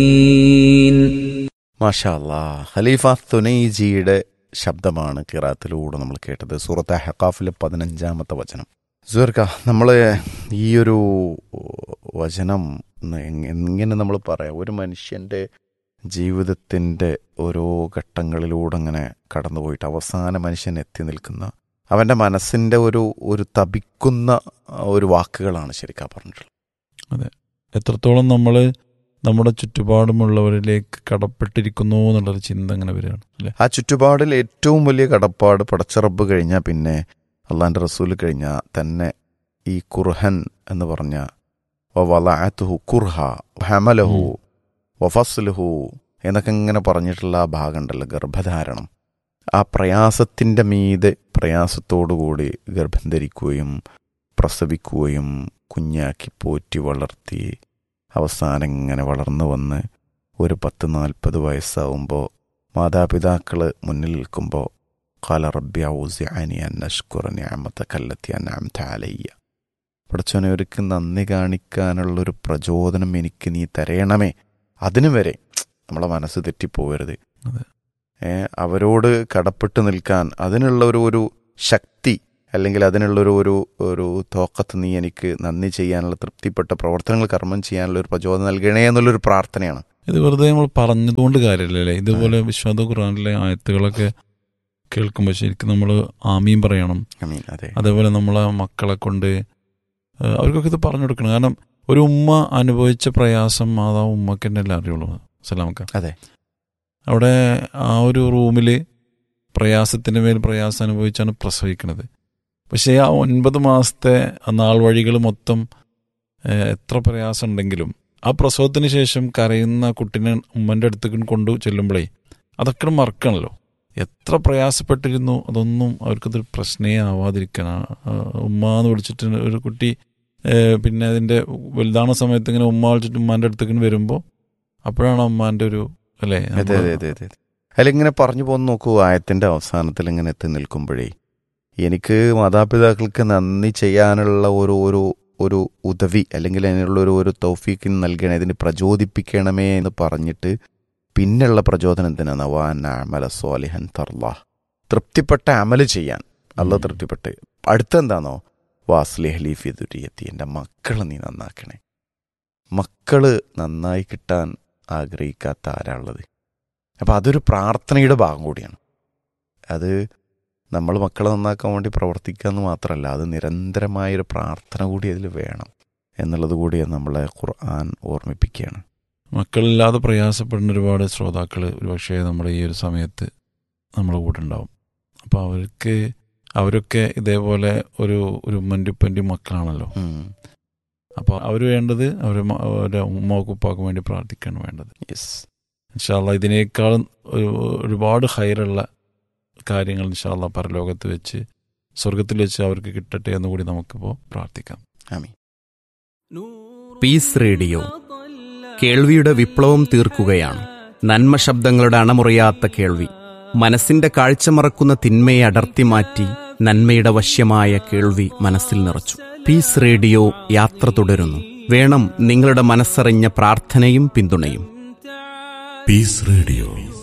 മാഷാ അല്ലാ ഖലീഫ തുനൈജിയുടെ ശബ്ദമാണ് കിറാത്തിലൂടെ നമ്മൾ കേട്ടത് സൂറത്ത് ഹക്കാഫിലെ പതിനഞ്ചാമത്തെ വചനം സുഹർക്ക നമ്മൾ ഈ ഒരു വചനം എങ് എങ്ങനെ നമ്മൾ പറയാം ഒരു മനുഷ്യൻ്റെ ജീവിതത്തിൻ്റെ ഓരോ ഘട്ടങ്ങളിലൂടെ അങ്ങനെ കടന്നുപോയിട്ട് അവസാന മനുഷ്യൻ എത്തി നിൽക്കുന്ന അവൻ്റെ മനസ്സിൻ്റെ ഒരു ഒരു തപിക്കുന്ന ഒരു വാക്കുകളാണ് ശരിക്കാ പറഞ്ഞിട്ടുള്ളത് എത്രത്തോളം നമ്മൾ നമ്മുടെ ചുറ്റുപാടുമുള്ളവരിലേക്ക് കടപ്പെട്ടിരിക്കുന്നു എന്നുള്ളൊരു ചിന്ത അങ്ങനെ വരികയാണ് അല്ലെ ആ ചുറ്റുപാടിൽ ഏറ്റവും വലിയ കടപ്പാട് പടച്ചറബ് കഴിഞ്ഞാൽ പിന്നെ അള്ളാന്റെ റസൂൽ കഴിഞ്ഞാൽ തന്നെ ഈ ഖുർഹൻ എന്ന് പറഞ്ഞ വലാഅത്തുഹു ഖുർഹ ഹമലഹു വഫസ്ലുഹു എന്നൊക്കെ ഇങ്ങനെ പറഞ്ഞിട്ടുള്ള ആ ഭാഗം ഉണ്ടല്ലോ ഗർഭധാരണം ആ പ്രയാസത്തിൻ്റെ മീതെ പ്രയാസത്തോടുകൂടി ഗർഭം ധരിക്കുകയും പ്രസവിക്കുകയും കുഞ്ഞാക്കി പോറ്റി വളർത്തി അവസാനം ഇങ്ങനെ വളർന്നു വന്ന് ഒരു പത്ത് നാൽപ്പത് വയസ്സാവുമ്പോൾ മാതാപിതാക്കൾ മുന്നിൽ നിൽക്കുമ്പോൾ കാല റബ്ബി ഔസിഅനി അൻ അഷ്കുറ നിഅമതക അല്ലത്തി അൻഅംത അലയ്യ പഠിച്ചോനെ ഒരുക്ക് നന്ദി കാണിക്കാനുള്ളൊരു പ്രചോദനം എനിക്ക് നീ തരയണമേ അതിനു വരെ നമ്മളെ മനസ്സ് തെറ്റിപ്പോകരുത് അതെ. ഏ അവരോട് കടപ്പെട്ട് നിൽക്കാൻ അതിനുള്ള ഒരു ഒരു ശക്തി അല്ലെങ്കിൽ അതിനുള്ളൊരു ഒരു ഒരു തോക്കത്ത് നീ എനിക്ക് നന്ദി ചെയ്യാനുള്ള തൃപ്തിപ്പെട്ട പ്രവർത്തനങ്ങൾ കർമ്മം ചെയ്യാനുള്ള ഒരു പ്രചോദനം നൽകണേ എന്നുള്ളൊരു പ്രാർത്ഥനയാണ് ഇത് വെറുതെ നമ്മൾ പറഞ്ഞതുകൊണ്ട് കാര്യമില്ലല്ലേ ഇതുപോലെ വിശ്വാസ ഖുറാനിലെ ആയത്തുകളൊക്കെ കേൾക്കുമ്പോൾ ശരിക്കും നമ്മൾ ആമീൻ പറയണം അമീൻ അതെ അതേപോലെ നമ്മളെ മക്കളെ കൊണ്ട് ഏഹ് അവർക്കൊക്കെ ഇത് പറഞ്ഞു കൊടുക്കണം കാരണം ഒരു ഉമ്മ അനുഭവിച്ച പ്രയാസം മാതാവ് ഉമ്മക്ക് തന്നെ അല്ലേ അറിയുള്ളൂ സലാമക്ക അതെ അവിടെ ആ ഒരു റൂമിൽ പ്രയാസത്തിന് മേൽ പ്രയാസം അനുഭവിച്ചാണ് പ്രസവിക്കുന്നത് പക്ഷേ ആ ഒൻപത് മാസത്തെ ആ നാൾ വഴികൾ മൊത്തം ഏഹ്, എത്ര പ്രയാസം ഉണ്ടെങ്കിലും ആ പ്രസവത്തിന് ശേഷം കരയുന്ന കുട്ടിനെ ഉമ്മൻ്റെ അടുത്തേക്ക് കൊണ്ടു ചെല്ലുമ്പോഴേ അതൊക്കെ മറക്കണല്ലോ എത്ര പ്രയാസപ്പെട്ടിരുന്നു അതൊന്നും അവർക്കതൊരു പ്രശ്നേ ആവാതിരിക്കാൻ ആ, ആ, ഉമ്മ എന്ന് വിളിച്ചിട്ട് ഒരു കുട്ടി ഏഹ്, പിന്നെ അതിൻ്റെ വലുതാണ സമയത്ത് ഇങ്ങനെ ഉമ്മ വിളിച്ചിട്ട് ഉമ്മാൻ്റെ അടുത്തേക്ക് വരുമ്പോൾ അപ്പോഴാണ് ഉമ്മാൻ്റെ ഒരു അല്ലേ അതെ അതെ അതെ അതെ അതിലിങ്ങനെ പറഞ്ഞു പോന്ന് നോക്കൂ ആയത്തിന്റെ അവസാനത്തിൽ ഇങ്ങനെ എത്തി നിൽക്കുമ്പോഴേ എനിക്ക് മാതാപിതാക്കൾക്ക് നന്ദി ചെയ്യാനുള്ള ഒരു ഒരു ഒരു ഉദവി അല്ലെങ്കിൽ അതിനുള്ള ഒരു ഒരു തൗഫീക്ക് നൽകണേ ഇതിന് പ്രചോദിപ്പിക്കണമേ എന്ന് പറഞ്ഞിട്ട് പിന്നെയുള്ള പ്രചോദനം എന്തിനാണ് വാൻ അമല സ്വാലിഹൻ തർലാ തൃപ്തിപ്പെട്ട അമല് ചെയ്യാൻ അല്ല ഉം. തൃപ്തിപ്പെട്ട് അടുത്തെന്താണോ വാസ്ലിഹലി ഫിദുരിയത്തി എൻ്റെ മക്കളെ നീ നന്നാക്കണേ മക്കള് നന്നായി കിട്ടാൻ ആഗ്രഹിക്കാത്ത ആരാളുള്ളത് അപ്പം അതൊരു പ്രാർത്ഥനയുടെ ഭാഗം കൂടിയാണ് അത് നമ്മൾ മക്കളെ നന്നാക്കാൻ വേണ്ടി പ്രവർത്തിക്കുക എന്ന് മാത്രമല്ല അത് നിരന്തരമായൊരു പ്രാർത്ഥന കൂടി അതിൽ വേണം എന്നുള്ളത് കൂടി നമ്മളെ ഖുർആൻ ഓർമ്മിപ്പിക്കുകയാണ് മക്കളില്ലാതെ പ്രയാസപ്പെടുന്ന ഒരുപാട് ശ്രോതാക്കൾ ഒരുപക്ഷെ നമ്മുടെ ഈ ഒരു സമയത്ത് നമ്മുടെ കൂടെ ഉണ്ടാവും അപ്പോൾ അവർക്ക് അവരൊക്കെ ഇതേപോലെ ഒരു ഒരു ഉമ്മൻ്റെ ഉപ്പൻ്റെ മക്കളാണല്ലോ ഉം. അപ്പോൾ അവർ വേണ്ടത് അവരെ മ- അവരുടെ ഉമ്മാക്കും ഉപ്പാക്കും വേണ്ടി പ്രാർത്ഥിക്കുകയാണ് വേണ്ടത് യെസ് ഇൻഷാല്ല ഇതിനേക്കാളും ഒരു ഒരുപാട് ഹൈറുള്ള കാര്യങ്ങൾ ഇൻഷാല്ല പരലോകത്ത് വെച്ച് സ്വർഗത്തിൽ വെച്ച് അവർക്ക് കിട്ടട്ടെ എന്ന് കൂടി നമുക്കിപ്പോൾ പ്രാർത്ഥിക്കാം ആമീൻ പീസ് റേഡിയോ കേൾവിയുടെ വിപ്ലവം തീർക്കുകയാണ് നന്മ ശബ്ദങ്ങളുടെ അണമുറിയാത്ത കേൾവി മനസ്സിന്റെ കാഴ്ച മറക്കുന്ന തിന്മയെ അടർത്തി മാറ്റി നന്മയുടെ വശ്യമായ കേൾവി മനസ്സിൽ നിറച്ചു പീസ് റേഡിയോ യാത്ര തുടരുന്നു വേണം നിങ്ങളുടെ മനസ്സറിഞ്ഞ പ്രാർത്ഥനയും പിന്തുണയും Peace Radio.